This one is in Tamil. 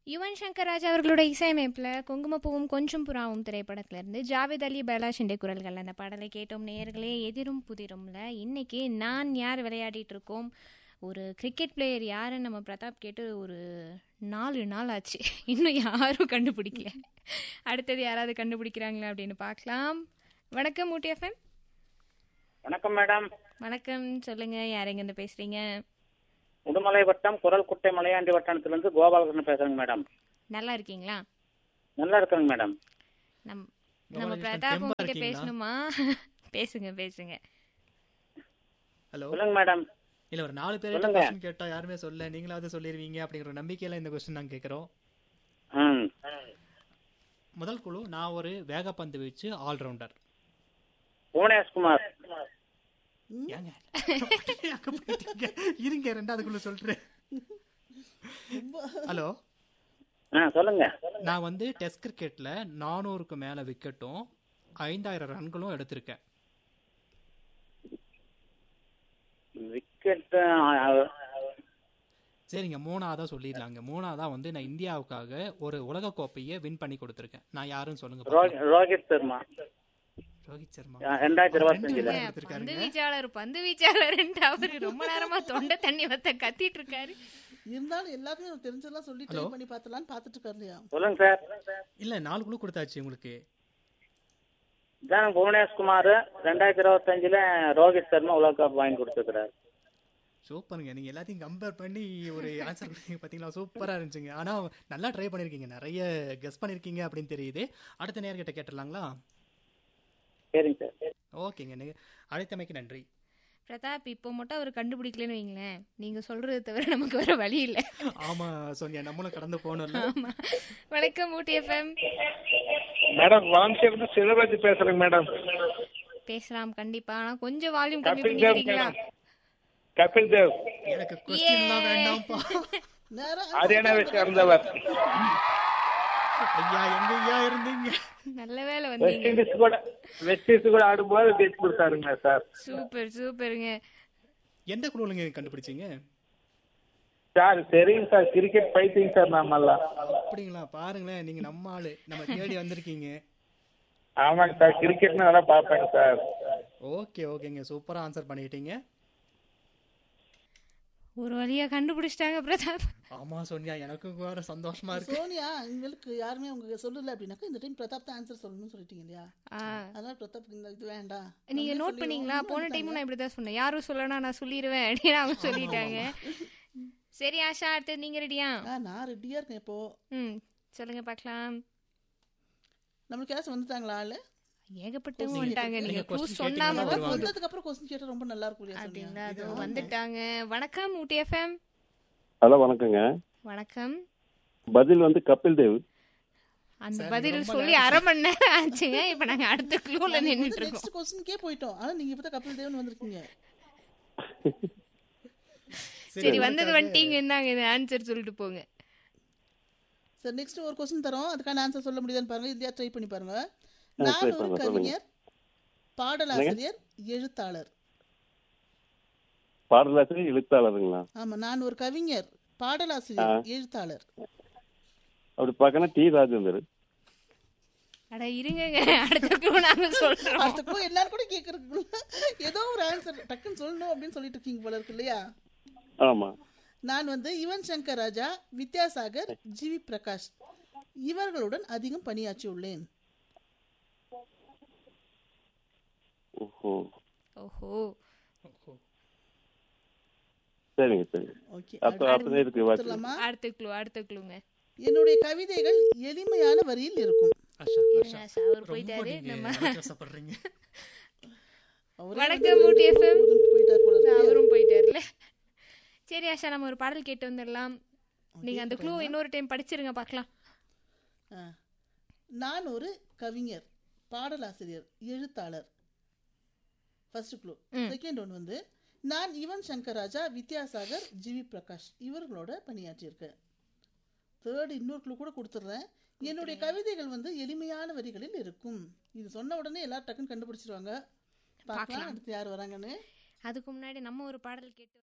யுவன் சங்கர் ராஜா அவர்களோட இசையமைப்பில் குங்குமப்பூவும் கொஞ்சம் புறாவும் திரைப்படத்திலிருந்து ஜாவேத் அலி பலா ஷிண்டே குரல்கள் அந்த பாடலை கேட்டோம் நேயர்களே எதிரும் புதிரும்ல இன்னைக்கு நான் யார் விளையாடிட்டு இருக்கோம் ஒரு கிரிக்கெட் பிளேயர் யாருன்னு நம்ம பிரதாப் கேட்டு ஒரு நாலு நாள் ஆச்சு இன்னும் யாரும் கண்டுபிடிக்கல அடுத்தது யாராவது கண்டுபிடிக்கிறாங்களா அப்படின்னு பார்க்கலாம் வணக்கம் ஊட்டி எஃப்எம் வணக்கம் மேடம் வணக்கம் சொல்லுங்க யார் எங்கேருந்து பேசுறீங்க உடுமலை வட்டம் குரல் குட்டை மலையாண்டி வட்டத்திலிருந்து கோபாலகிருஷ்ணன் பேசுறேங்க மேடம் நல்லா இருக்கீங்களா நல்லா இருக்கிறேங்க மேடம் நம் நம்ம கோபாலகிருஷ்ணன் பிரதாப் தெம்பா உங்ககிட்ட இருக்கீங்களா? பேசணுமா பேசுங்க பேசுங்க ஹலோ சொல்லுங்க மேடம் இல்ல ஒரு நாலு பேர் சொல்லுங்க. கொஸ்டின் கேட்டா யாருமே சொல்ல நீங்களாவது சொல்லிருவீங்க அப்படிங்கிற ஒரு நம்பிக்கையில இந்த கொஸ்டின் நாங்க கேக்குறோம் ம் முதல் குழு நான் ஒரு வேகப்பந்து வீச்சு ஆல்ரவுண்டர் புவனேஷ்குமார் ஏங்க அங்க போயிட்டீங்க. இருங்க ரெண்டாவது குழு சொல்றேன் ஹலோ ஆ சொல்லுங்க நான் வந்து டெஸ்ட் கிரிக்கெட்ல நானூறுக்கு மேல விக்கெட்டும் ஐந்தாயிரம் ரன்களும் எடுத்திருக்கேன் விக்கெட் சரிங்க மூணாவதா சொல்லிடலாங்க மூணாவதா வந்து நான் இந்தியாவுக்காக ஒரு உலக கோப்பையை வின் பண்ணி கொடுத்திருக்கேன் நான் யாருன்னு சொல்லுங்க பார்க்கலாம். ரோஹித் சர்மா ரோஹித் சர்மா ஆ, ரெண்டாயிரத்தி இருபத்தஞ்சுல ரெண்டு பந்து எடுத்திருக்காருங்க. வீச்சாளர் பந்து வீச்சாளர் அவரு ரொம்ப நேரமா தொண்டை தண்ணி வத்த கத்திட்டு இருக்காரு இருந்தாலும் எல்லாத்தையும் எனக்கு தெரிஞ்சதெல்லாம் சொல்லி ட்ரை Hello? பண்ணி பார்த்தலாம்னு பார்த்துட்டு இருக்காரு இல்லையா சொல்லுங்க சார் இல்ல நாலு குழு கொடுத்தாச்சு உங்களுக்கு இதான் புவனேஷ்குமார் ரெண்டாயிரத்தி இருபத்தஞ்சுல ரோஹித் சர்மா உலக கப் வாங்கி கொடுத்துருக்கிறார் சூப்பருங்க நீங்க எல்லாத்தையும் கம்பேர் பண்ணி ஒரு ஆன்சர் கொடுத்தீங்க பாத்தீங்களா சூப்பரா இருந்துச்சுங்க ஆனா நல்லா ட்ரை பண்ணிருக்கீங்க நிறைய கெஸ் பண்ணிருக்கீங்க அப்படின்னு தெரியுது அடுத்த நேர்கிட்ட கேட்டுடலாங்களா சரிங்க சார் ஓகேங்க நீங்க அழைத்தமைக்கு நன்றி பிரதாப் இப்போ மட்டும் அவர் கண்டுபிடிக்கலன்னு வைங்களேன் நீங்க சொல்றது தவிர நமக்கு வேற வழி இல்ல ஆமா சோனியா நம்மளும் கடந்து போகணும்ல ஆமா வணக்கம் ஊட்டி எஃப்எம் மேடம் வாம்சியிலிருந்து செல்வராஜ் பேசுறேங்க மேடம் பேசலாம் கண்டிப்பா ஆனா கொஞ்சம் வால்யூம் கம்மி கபில் தேவ் பண்ணிக்கிறீங்களா மேடம் கபில் தேவ் எனக்கு கொஸ்டின்லாம் வேண்டாம்ப்பா நேரம் ஹரியானாவை சேர்ந்தவர் ஐயா எங்க ஐயா இருந்தீங்க நல்ல வேலை வெஸ்ட் வந்தீங்க இண்டீஸ் கூட வெஸ்ட் இண்டீஸ் கூட ஆடும்போது டேட் கொடுத்தாருங்க சார் சூப்பர் சூப்பருங்க எந்த குழுவுலங்க கண்டுபிடிச்சீங்க சார் சரிங்க சார் கிரிக்கெட் பைத்தியம் சார் நாமெல்லாம் அப்படிங்களா பாருங்களேன் நீங்க நம்ம ஆளு நம்ம தேடி வந்திருக்கீங்க ஆமாங்க சார் கிரிக்கெட்னு நல்லா பார்ப்பேங்க சார் ஓகே ஓகேங்க சூப்பரா ஆன்சர் பண்ணிட்டீங்க ஒரு வழியா கண்டுபிடிச்சிட்டாங்க பிரதாப் ஆமா சோனியா எனக்கும் வேற சந்தோஷமா இருக்கு சோனியா உங்களுக்கு யாருமே உங்க சொல்லல அப்படின்னாக்கா இந்த டைம் பிரதாப் தான் ஆன்சர் சொல்லணும்னு சொல்லிட்டீங்க இல்லையா ஆ, அதனால பிரதாப் இந்த இது வேண்டாம் நீங்க நம்மளே நோட் பண்ணீங்களா சொல்லிடுவோம். போன டைமும் நான் இப்படிதான் சொன்னேன் யாரும் சொல்லனா நான் சொல்லிடுவேன் அப்படின்னு அவங்க சொல்லிட்டாங்க சரி ஆஷா அடுத்தது நீங்க ரெடியா ஆ நான் ரெடியா இருக்கேன் இப்போ ம் சொல்லுங்க பார்க்கலாம் நம்மளுக்கு யாராச்சும் வந்துட்டாங்களா ஆளு ஏகப்பட்டவங்க Question வந்துட்டாங்க கேட்டு- நீங்க நீங்க க்ளூ question சொன்னா கேட்டீங்கன்னா மட்டும் வருவாங்க. போதும் வந்ததுக்கு அப்புறம் கொஸ்டின் கேட்டா ரொம்ப நல்லா இருக்கும் இல்லையா அப்படிங்களா சோனியா அது இது வந்துட்டாங்க வணக்கம் ஊட்டி எஃப்எம் ஹலோ வணக்கங்க வணக்கம் பதில் வந்து கபில் தேவ் அந்த சரி, பதில் ரொம்ப சொல்லி அரை மணி நேரம் ஆச்சுங்க இப்ப நாங்க அடுத்த க்ளூல நின்னுட்டு இருக்கோம் நெக்ஸ்ட் கொஸ்டின்கே போயிட்டோம் ஆனா நீங்க இப்பதான் கபில் தேவ்னு வந்திருக்கீங்க சரி வந்தது வந்துட்டீங்க இந்தாங்க இது ஆன்சர் சொல்லிட்டு போங்க சரி நெக்ஸ்ட் ஒரு கொஸ்டின் தரோம் அதுக்கான ஆன்சர் சொல்ல முடியுதான்னு பாருங்க இல்லையா ட்ரை பண்ணி பாருங்க try நான் ஒரு பண்ணுங்க, சொல்லுங்க. கவிஞர் பாடலாசிரியர் எழுத்தாளர் பாடலாசிரியர் எழுத்தாளருங்களா ஆமா நான் ஒரு கவிஞர் பாடலாசிரியர் எழுத்தாளர் அப்படி பார்க்கணும் டி ராஜேந்தர் அட இருங்கங்க அடுத்த க்ளூ நாங்க சொல்றோம் அடுத்த எல்லாரும் கூட கேக்குறதுக்குள்ள ஏதோ ஒரு ஆன்சர் டக்குன்னு சொல்லணும் அப்படின்னு சொல்லிட்டு இருக்கீங்க போல இருக்கு இல்லையா ஆமா நான் வந்து யுவன் சங்கர் ராஜா வித்யாசாகர் ஜிவி பிரகாஷ் இவர்களுடன் அதிகம் பணியாற்றியுள்ளேன் ஓஹோ ஓஹோ சரிங்க சரிங்க ஓகே அப்ப அப்பதான் இதுக்கு வாட்சி சொல்லலாமா அடுத்த க்ளூ அடுத்த க்ளூங்க என்னுடைய கவிதைகள் எளிமையான வரியில் இருக்கும் ஆஷா இருங்க ஆஷா ஆஷா, அவர் ரொம்ப போயிட்டாரு நீங்க நம்ம அலட்சியப்படுறீங்க. அவரே வணக்கம் ஊட்டி எஃப்எம் வந்து போயிட்டார் போல இருக்கு. அவரும் போயிட்டாருல சரி ஆஷா நம்ம ஒரு பாடல் கேட்டு வந்துடலாம் நீங்க அந்த க்ளூ இன்னொரு டைம் படிச்சிருங்க பார்க்கலாம் ஆ. நான் ஒரு கவிஞர் பாடலாசிரியர் எழுத்தாளர் first clue hmm. Second one வந்து நான் யுவன் சங்கர் ராஜா வித்யாசாகர் ஜிவி பிரகாஷ் இவர்களோட பணியாற்றியிருக்கேன் தேர்ட் இன்னொரு க்ளூ கூட கொடுத்துட்றேன் என்னுடைய கவிதைகள் வந்து எளிமையான வரிகளில் இருக்கும் இது சொன்ன உடனே எல்லாரும் டக்குன்னு கண்டுபிடிச்சிருவாங்க பார்க்கலாம் பார்க்கலாம். அடுத்து யார் வராங்கன்னு அதுக்கு முன்னாடி நம்ம ஒரு பாடல் கேட்டு